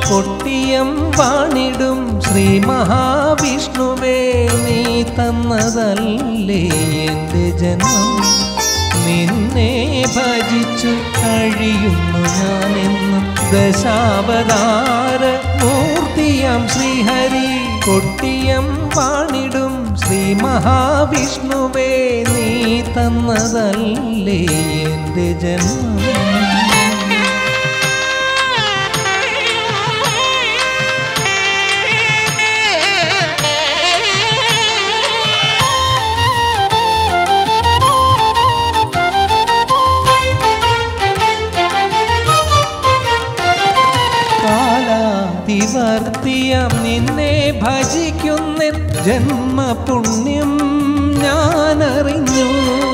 കൊട്ടിയം വാണിടും ശ്രീ മഹാവിഷ്ണുവേ നീ തന്നതല്ലേ എൻ്റെ ജന്മം നിന്നെ ഭജിച്ചു കഴിയുന്നു ഞാനെന്നും ദശാവതാര മൂർത്തിയാം ശ്രീഹരി കൊട്ടിയം വാണിടും ശ്രീ മഹാവിഷ്ണുവേ നീ തന്നതല്ലേ എൻ്റെ ജന്മം കാലാതിവർത്തിയം നിന്നെ ഭജിക്കുന്ന ജന്മപുണ്യം ഞാനറിഞ്ഞു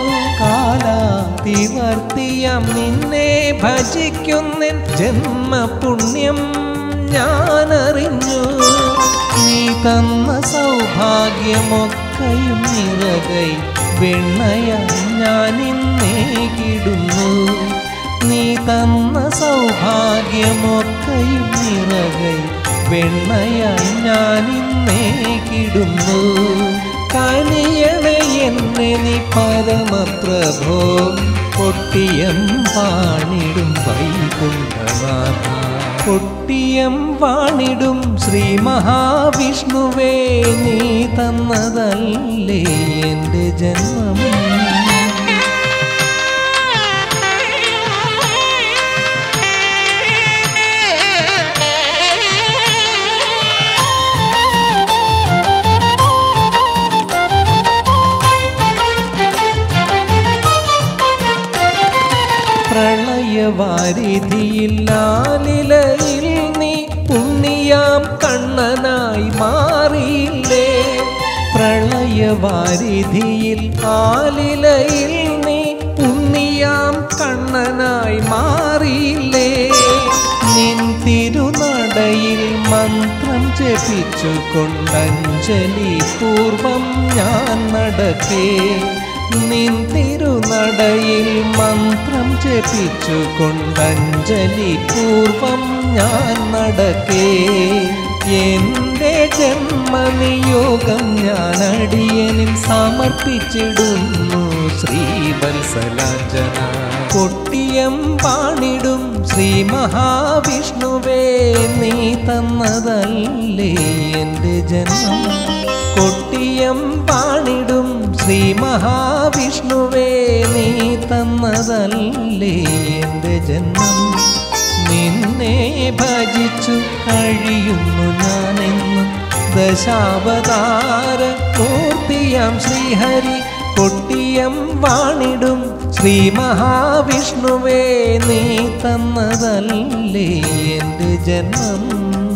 കാലാതിവർത്തിയം നിന്നെ ഭജിക്കുന്ന ജന്മപുണ്യം ഞാനറിഞ്ഞു നീ തന്ന സൗഭാഗ്യമൊക്കെയും നിറകൈ വെണ്ണയ ഞാനിന്നേകിടുന്നു നീ തന്ന സൗഭാഗ്യമൊക്കെയും നിറകൈ വെണ്ണയായി ഞാനിന്നേകിടുന്നു കനിയണേ എന്നെ നീ പരമപ്രഭോ കൊട്ടിയം പാണിടും വൈകുണ്ഠനാഥ കൊട്ടിയം വാണിടും ശ്രീ മഹാവിഷ്ണുവേ നീ തന്നതല്ലേ എൻ്റെ ജന്മം പ്രളയവാരിധിയിൽ ലാലിലയിൽ നീ പുണ്യാം കണ്ണനായി മാറിയില്ലേ പ്രളയവാരിധിയിൽ ആലിലയിൽ നീ പുണ്യാം കണ്ണനായി മാറിയില്ലേ നിൻ തിരുനടയിൽ മന്ത്രം ജപിച്ചു കൊണ്ടഞ്ജലി പൂർവം ഞാൻ നടക്കേ നിൻ തിരുനടയിൽ മന്ത്രം ജപിച്ചു കൊണ്ടഞ്ജലി പൂർവം ഞാൻ നടക്കേ എന്റെ ജന്മനിയോഗം ഞാൻ അടിയനിൽ സമർപ്പിച്ചിടുന്നു ശ്രീവത്സലാഞ്ജന കൊട്ടിയം പാണിടും ശ്രീ മഹാവിഷ്ണുവേ നീ തന്നതല്ലേ എൻ്റെ ജന്മം കൊട്ടിയം പാണിടും ശ്രീ മഹാവിഷ്ണുവേ നീ തന്നതല്ലേ എൻ്റെ ജന്മം നിന്നെ ഭജിച്ചു കഴിയുന്നു ഞാനെന്നും ദശാവതാര പൂർത്തിയാം ശ്രീഹരി കൊട്ടിയം വാണിടും ശ്രീ മഹാവിഷ്ണുവേ നീ തന്നതല്ലേ എൻ്റെ ജന്മം